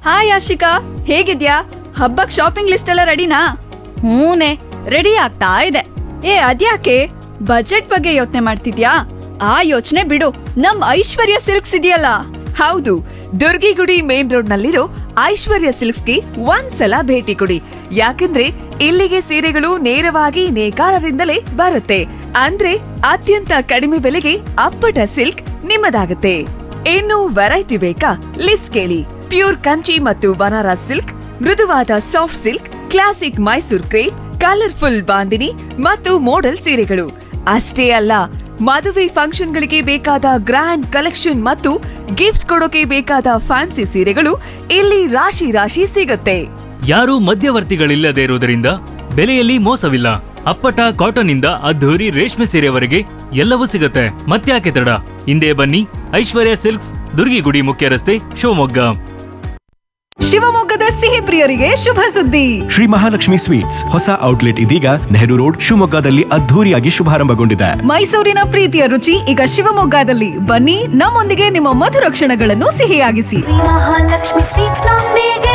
hi Ashika ಹೇಗಿದ್ಯಾ ಹಬ್ಬಕ್ shopping list ಎಲ್ಲ ರೆಡಿನಾ ಹೂನೆ ರೆಡಿ ಆಗ್ತಾ ಇದೆ ಏ ಅದ್ಯಾಕೆ ಬಜೆಟ್ ಬಗ್ಗೆ ಯೋಚನೆ ಮಾಡ್ತಿದ್ಯಾ ಆ ಯೋಚನೆ ಬಿಡು ನಮ್ ಐಶ್ವರ್ಯ ಸಿಲ್ಕ್ಸ್ ಇದೆಯಲ್ಲ ಹೌದು ದುರ್ಗಿಗುಡಿ ಮೇನ್ ರೋಡ್ ನಲ್ಲಿರೋ ಐಶ್ವರ್ಯ ಸಿಲ್ಕ್ಸ್ಗೆ ಒಂದ್ಸಲ ಭೇಟಿ ಕೊಡಿ ಯಾಕಂದ್ರೆ ಇಲ್ಲಿಗೆ ಸೀರೆಗಳು ನೇರವಾಗಿ ನೇಕಾರರಿಂದಲೇ ಬರುತ್ತೆ ಅಂದ್ರೆ ಅತ್ಯಂತ ಕಡಿಮೆ ಬೆಲೆಗೆ ಅಪ್ಪಟ ಸಿಲ್ಕ್ ನಿಮ್ಮದಾಗುತ್ತೆ ಇನ್ನು ವೆರೈಟಿ ಬೇಕಾ ಲಿಸ್ಟ್ ಕೇಳಿ ಪ್ಯೂರ್ ಕಂಚಿ ಮತ್ತು ಬನಾರಸ್ ಸಿಲ್ಕ್ ಮೃದುವಾದ soft silk classic Mysore crepe colourful bandhani ಮತ್ತು ಮೋಡಲ್ ಸೀರೆಗಳು ಅಷ್ಟೇ ಅಲ್ಲ ಮದುವೆ ಫಂಕ್ಷನ್ಗಳಿಗೆ ಬೇಕಾದ ಗ್ರ್ಯಾಂಡ್ ಕಲೆಕ್ಷನ್ ಮತ್ತು ಗಿಫ್ಟ್ ಕೊಡೋಕೆ ಬೇಕಾದ ಫ್ಯಾನ್ಸಿ ಸೀರೆಗಳು ಇಲ್ಲಿ ರಾಶಿ ರಾಶಿ ಸಿಗುತ್ತೆ ಯಾರೂ ಮಧ್ಯವರ್ತಿಗಳಿಲ್ಲದೆ ಇರುವುದರಿಂದ ಬೆಲೆಯಲ್ಲಿ ಮೋಸವಿಲ್ಲ ಅಪ್ಪಟ ಕಾಟನ್ ಇಂದ ಅದ್ಧೂರಿ ರೇಷ್ಮೆ ಸೀರೆವರೆಗೆ ಎಲ್ಲವೂ ಸಿಗುತ್ತೆ ಮತ್ತ್ಯಾಕೆ ತಡ ಹಿಂದೆ ಬನ್ನಿ ಐಶ್ವರ್ಯ ಸಿಲ್ಕ್ಸ್ ದುರ್ಗಿಗುಡಿ ಮುಖ್ಯ ರಸ್ತೆ ಶಿವಮೊಗ್ಗ ಶಿವಮೊಗ್ಗದ ಸಿಹಿ ಪ್ರಿಯರಿಗೆ ಶುಭ ಸುದ್ದಿ ಶ್ರೀ ಮಹಾಲಕ್ಷ್ಮಿ ಸ್ವೀಟ್ಸ್ ಹೊಸ ಔಟ್ಲೆಟ್ ಇದೀಗ ನೆಹರು ರೋಡ್ ಶಿವಮೊಗ್ಗದಲ್ಲಿ ಅದ್ಧೂರಿಯಾಗಿ ಶುಭಾರಂಭಗೊಂಡಿದೆ ಮೈಸೂರಿನ ಪ್ರೀತಿಯ ರುಚಿ ಈಗ ಶಿವಮೊಗ್ಗದಲ್ಲಿ ಬನ್ನಿ ನಮ್ಮೊಂದಿಗೆ ನಿಮ್ಮ ಮಧುರ ಕ್ಷಣಗಳನ್ನು ಸಿಹಿಯಾಗಿಸಿ ಮಹಾಲಕ್ಷ್ಮಿ ಸ್ವೀಟ್ಸ್ ನೊಂದಿಗೆ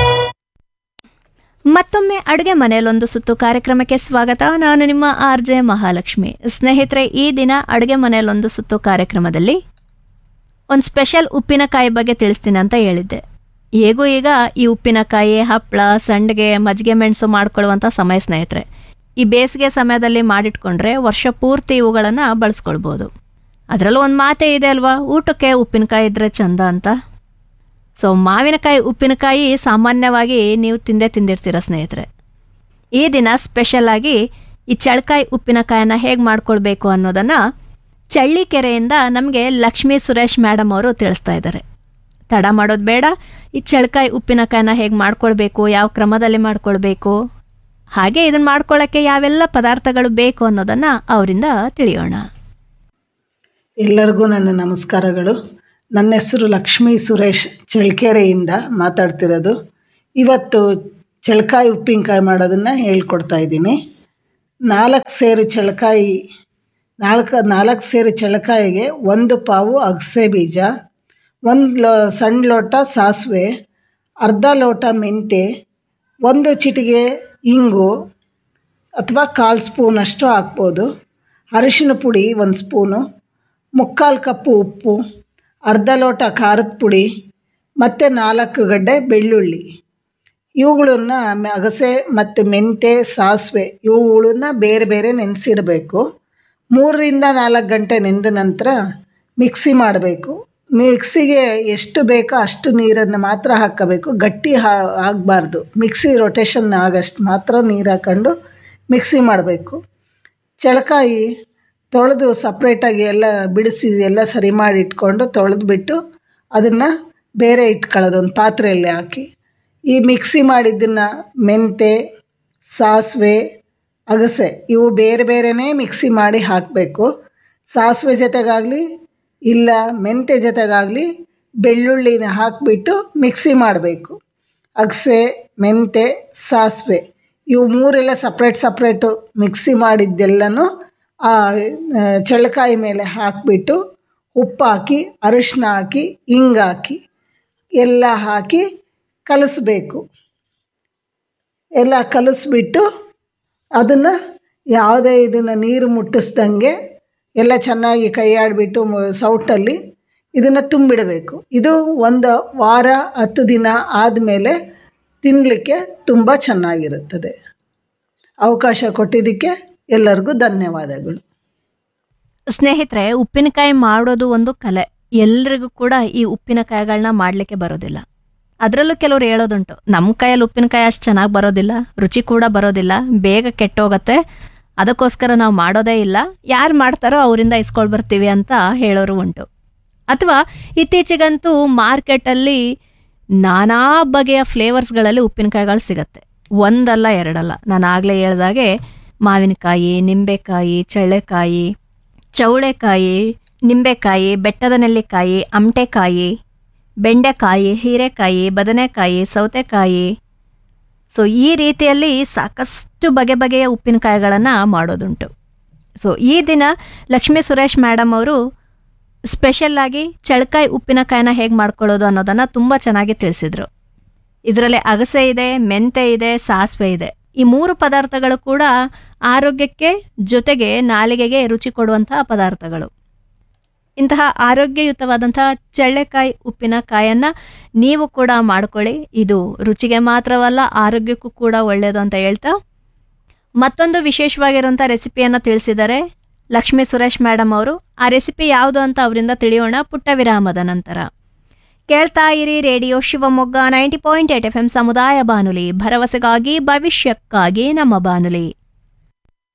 ಮತ್ತೊಮ್ಮೆ ಅಡುಗೆ ಮನೆಯಲ್ಲೊಂದು ಸುತ್ತು ಕಾರ್ಯಕ್ರಮಕ್ಕೆ ಸ್ವಾಗತ ನಾನು ನಿಮ್ಮ ಆರ್ ಜೆ ಮಹಾಲಕ್ಷ್ಮಿ ಸ್ನೇಹಿತರೆ ಈ ದಿನ ಅಡುಗೆ ಮನೆಯಲ್ಲೊಂದು ಸುತ್ತು ಕಾರ್ಯಕ್ರಮದಲ್ಲಿ ಒಂದು ಸ್ಪೆಷಲ್ ಉಪ್ಪಿನಕಾಯಿ ಬಗ್ಗೆ ತಿಳಿಸ್ತೀನಿ ಅಂತ ಹೇಳಿದ್ದೆ ಹೇಗೂ ಈಗ ಈ ಉಪ್ಪಿನಕಾಯಿ ಹಪ್ಪಳ ಸಂಡಿಗೆ ಮಜ್ಜಿಗೆ ಮೆಣಸು ಮಾಡ್ಕೊಳ್ಳುವಂಥ ಸಮಯ ಸ್ನೇಹಿತರೆ ಈ ಬೇಸಿಗೆ ಸಮಯದಲ್ಲಿ ಮಾಡಿಟ್ಕೊಂಡ್ರೆ ವರ್ಷ ಪೂರ್ತಿ ಇವುಗಳನ್ನು ಬಳಸ್ಕೊಳ್ಬೋದು ಅದರಲ್ಲೂ ಒಂದು ಮಾತೇ ಇದೆ ಅಲ್ವಾ ಊಟಕ್ಕೆ ಉಪ್ಪಿನಕಾಯಿ ಇದ್ರೆ ಚಂದ ಅಂತ ಸೊ ಮಾವಿನಕಾಯಿ ಉಪ್ಪಿನಕಾಯಿ ಸಾಮಾನ್ಯವಾಗಿ ನೀವು ತಿಂದೇ ತಿಂದಿರ್ತೀರ ಸ್ನೇಹಿತರೆ ಈ ದಿನ ಸ್ಪೆಷಲ್ ಆಗಿ ಈ ಚಳಕಾಯಿ ಉಪ್ಪಿನಕಾಯನ್ನ ಹೇಗೆ ಮಾಡ್ಕೊಳ್ಬೇಕು ಅನ್ನೋದನ್ನು ಚಳ್ಳಿಕೆರೆಯಿಂದ ನಮಗೆ ಲಕ್ಷ್ಮೀ ಸುರೇಶ್ ಮೇಡಮ್ ಅವರು ತಿಳಿಸ್ತಾ ಇದ್ದಾರೆ ತಡ ಮಾಡೋದು ಬೇಡ ಈ ಚಳಕಾಯಿ ಉಪ್ಪಿನಕಾಯನ್ನ ಹೇಗೆ ಮಾಡ್ಕೊಳ್ಬೇಕು ಯಾವ ಕ್ರಮದಲ್ಲಿ ಮಾಡ್ಕೊಳ್ಬೇಕು ಹಾಗೆ ಇದನ್ನು ಮಾಡ್ಕೊಳ್ಳೋಕ್ಕೆ ಯಾವೆಲ್ಲ ಪದಾರ್ಥಗಳು ಬೇಕು ಅನ್ನೋದನ್ನು ಅವರಿಂದ ತಿಳಿಯೋಣ ಎಲ್ಲರಿಗೂ ನನ್ನ ನಮಸ್ಕಾರಗಳು ನನ್ನ ಹೆಸರು ಲಕ್ಷ್ಮೀ ಸುರೇಶ್ ಚಳ್ಕೆರೆಯಿಂದ ಮಾತಾಡ್ತಿರೋದು ಇವತ್ತು ಚಳಕಾಯಿ ಉಪ್ಪಿನಕಾಯಿ ಮಾಡೋದನ್ನು ಹೇಳ್ಕೊಡ್ತಾ ಇದ್ದೀನಿ ನಾಲ್ಕು ಸೇರು ಚಳಕಾಯಿ ನಾಲ್ಕು ನಾಲ್ಕು ಸೇರು ಚಳಕಾಯಿಗೆ ಒಂದು ಪಾವು ಅಗಸೆ ಬೀಜ ಒಂದು ಲೋ ಸಣ್ಣ ಲೋಟ ಸಾಸಿವೆ ಅರ್ಧ ಲೋಟ ಮೆಂತೆ ಒಂದು ಚಿಟಿಗೆ ಇಂಗು ಅಥವಾ ಕಾಲು ಸ್ಪೂನಷ್ಟು ಹಾಕ್ಬೋದು ಅರಿಶಿನ ಪುಡಿ ಒಂದು ಸ್ಪೂನು ಮುಕ್ಕಾಲು ಕಪ್ಪು ಉಪ್ಪು ಅರ್ಧ ಲೋಟ ಖಾರದ ಪುಡಿ ಮತ್ತು ನಾಲ್ಕು ಗಡ್ಡೆ ಬೆಳ್ಳುಳ್ಳಿ ಇವುಗಳನ್ನ ಮ- ಅಗಸೆ ಮತ್ತು ಮೆಂತೆ ಸಾಸಿವೆ ಇವುಗಳನ್ನ ಬೇರೆ ಬೇರೆ ನೆನೆಸಿಡಬೇಕು ಮೂರರಿಂದ ನಾಲ್ಕು ಗಂಟೆ ನೆಂದ ನಂತರ ಮಿಕ್ಸಿ ಮಾಡಬೇಕು ಮಿಕ್ಸಿಗೆ ಎಷ್ಟು ಬೇಕೋ ಅಷ್ಟು ನೀರನ್ನು ಮಾತ್ರ ಹಾಕಬೇಕು ಗಟ್ಟಿ ಹಾ ಆಗಬಾರ್ದು ಮಿಕ್ಸಿ ರೊಟೇಷನ್ ಆಗಷ್ಟು ಮಾತ್ರ ನೀರು ಹಾಕ್ಕೊಂಡು ಮಿಕ್ಸಿ ಮಾಡಬೇಕು ಚಳಕಾಯಿ ತೊಳೆದು ಸಪ್ರೇಟಾಗಿ ಎಲ್ಲ ಬಿಡಿಸಿ ಎಲ್ಲ ಸರಿ ಮಾಡಿ ಇಟ್ಕೊಂಡು ತೊಳೆದ್ಬಿಟ್ಟು ಅದನ್ನು ಬೇರೆ ಇಟ್ಕೊಳ್ಳೋದು ಒಂದು ಪಾತ್ರೆಯಲ್ಲಿ ಹಾಕಿ ಈ ಮಿಕ್ಸಿ ಮಾಡಿದ್ದನ್ನು ಮೆಂತೆ ಸಾಸಿವೆ ಅಗಸೆ ಇವು ಬೇರೆ ಬೇರೆನೇ ಮಿಕ್ಸಿ ಮಾಡಿ ಹಾಕಬೇಕು ಸಾಸಿವೆ ಜೊತೆಗಾಗಲಿ ಇಲ್ಲ ಮೆಂತೆ ಜೊತೆಗಾಗಲಿ ಬೆಳ್ಳುಳ್ಳಿನ ಹಾಕಿಬಿಟ್ಟು ಮಿಕ್ಸಿ ಮಾಡಬೇಕು ಅಗಸೆ ಮೆಂತೆ ಸಾಸಿವೆ ಇವು ಮೂರೆಲ್ಲ ಸಪ್ರೇಟ್ ಸಪ್ರೇಟು ಮಿಕ್ಸಿ ಮಾಡಿದ್ದೆಲ್ಲನೂ ಆ ಆ, ಚಳ್ಳಕಾಯಿ ಮೇಲೆ ಹಾಕಿಬಿಟ್ಟು ಉಪ್ಪು ಹಾಕಿ ಅರಿಶಿನ ಹಾಕಿ ಹಿಂಗೆ ಹಾಕಿ ಎಲ್ಲ ಹಾಕಿ ಕಲಿಸ್ಬೇಕು ಎಲ್ಲ ಕಲಿಸ್ಬಿಟ್ಟು ಅದನ್ನು ಯಾವುದೇ ಇದನ್ನು ನೀರು ಮುಟ್ಟಿಸ್ದಂಗೆ ಎಲ್ಲ ಚೆನ್ನಾಗಿ ಕೈ ಆಡಿಬಿಟ್ಟು ಸೌಟಲ್ಲಿ ಇದನ್ನು ತುಂಬಿಡಬೇಕು ಇದು ಒಂದು ವಾರ ಹತ್ತು ದಿನ ಆದಮೇಲೆ ತಿನ್ನಲಿಕ್ಕೆ ತುಂಬ ಚೆನ್ನಾಗಿರುತ್ತದೆ ಅವಕಾಶ ಕೊಟ್ಟಿದ್ದಕ್ಕೆ ಎಲ್ಲರಿಗೂ ಧನ್ಯವಾದಗಳು ಸ್ನೇಹಿತರೆ ಉಪ್ಪಿನಕಾಯಿ ಮಾಡೋದು ಒಂದು ಕಲೆ ಎಲ್ರಿಗೂ ಕೂಡ ಈ ಉಪ್ಪಿನಕಾಯಿಗಳನ್ನ ಮಾಡಲಿಕ್ಕೆ ಬರೋದಿಲ್ಲ ಅದರಲ್ಲೂ ಕೆಲವ್ರು ಹೇಳೋದುಂಟು ನಮ್ಮ ಕೈಯಲ್ಲಿ ಉಪ್ಪಿನಕಾಯಿ ಅಷ್ಟು ಚೆನ್ನಾಗಿ ಬರೋದಿಲ್ಲ ರುಚಿ ಕೂಡ ಬರೋದಿಲ್ಲ ಬೇಗ ಕೆಟ್ಟೋಗತ್ತೆ ಅದಕ್ಕೋಸ್ಕರ ನಾವು ಮಾಡೋದೇ ಇಲ್ಲ ಯಾರು ಮಾಡ್ತಾರೋ ಅವರಿಂದ ಇಸ್ಕೊಂಡು ಬರ್ತೀವಿ ಅಂತ ಹೇಳೋರು ಉಂಟು ಅಥವಾ ಇತ್ತೀಚೆಗಂತೂ ಮಾರ್ಕೆಟಲ್ಲಿ ನಾನಾ ಬಗೆಯ ಫ್ಲೇವರ್ಸ್ಗಳಲ್ಲಿ ಉಪ್ಪಿನಕಾಯಿಗಳು ಸಿಗತ್ತೆ ಒಂದಲ್ಲ ಎರಡಲ್ಲ ನಾನು ಆಗಲೇ ಹೇಳ್ದಾಗೆ ಮಾವಿನಕಾಯಿ ನಿಂಬೆಕಾಯಿ ಚಳ್ಳೆಕಾಯಿ ಚೌಳೆಕಾಯಿ ನಿಂಬೆಕಾಯಿ ಬೆಟ್ಟದ ನೆಲ್ಲಿಕಾಯಿ ಅಮಟೆಕಾಯಿ ಬೆಂಡೆಕಾಯಿ ಹೀರೆಕಾಯಿ ಬದನೆಕಾಯಿ ಸೌತೆಕಾಯಿ ಸೊ ಈ ರೀತಿಯಲ್ಲಿ ಸಾಕಷ್ಟು ಬಗೆ ಬಗೆಯ ಉಪ್ಪಿನಕಾಯಿಗಳನ್ನು ಮಾಡೋದುಂಟು ಸೊ ಈ ದಿನ ಲಕ್ಷ್ಮೀ ಸುರೇಶ್ ಮೇಡಮ್ ಅವರು ಸ್ಪೆಷಲ್ಲಾಗಿ ಚಳಕಾಯಿ ಉಪ್ಪಿನಕಾಯಿನ ಹೇಗೆ ಮಾಡ್ಕೊಳ್ಳೋದು ಅನ್ನೋದನ್ನು ತುಂಬ ಚೆನ್ನಾಗಿ ತಿಳಿಸಿದರು ಇದರಲ್ಲಿ ಅಗಸೆ ಇದೆ ಮೆಂತೆ ಇದೆ ಸಾಸಿವೆ ಇದೆ ಈ ಮೂರು ಪದಾರ್ಥಗಳು ಕೂಡ ಆರೋಗ್ಯಕ್ಕೆ ಜೊತೆಗೆ ನಾಲಿಗೆಗೆ ರುಚಿ ಕೊಡುವಂತಹ ಪದಾರ್ಥಗಳು ಇಂತಹ ಆರೋಗ್ಯಯುತವಾದಂತಹ ಚಳ್ಳೆಕಾಯಿ ಉಪ್ಪಿನಕಾಯನ್ನು ನೀವು ಕೂಡ ಮಾಡ್ಕೊಳ್ಳಿ ಇದು ರುಚಿಗೆ ಮಾತ್ರವಲ್ಲ ಆರೋಗ್ಯಕ್ಕೂ ಕೂಡ ಒಳ್ಳೆಯದು ಅಂತ ಹೇಳ್ತಾ ಮತ್ತೊಂದು ವಿಶೇಷವಾಗಿರುವಂಥ ರೆಸಿಪಿಯನ್ನು ತಿಳಿಸಿದ್ದಾರೆ ಲಕ್ಷ್ಮೀ ಸುರೇಶ್ ಮೇಡಮ್ ಅವರು ಆ ರೆಸಿಪಿ ಯಾವುದು ಅಂತ ಅವರಿಂದ ತಿಳಿಯೋಣ ಪುಟ್ಟ ವಿರಾಮದ ನಂತರ ಕೇಳ್ತಾ ಇರಿ radio Shivamogga ninety point eight F M ಸಮುದಾಯ ಬಾನುಲಿ ಭರವಸೆಗಾಗಿ ಭವಿಷ್ಯಕ್ಕಾಗಿ ನಮ್ಮ ಬಾನುಲಿ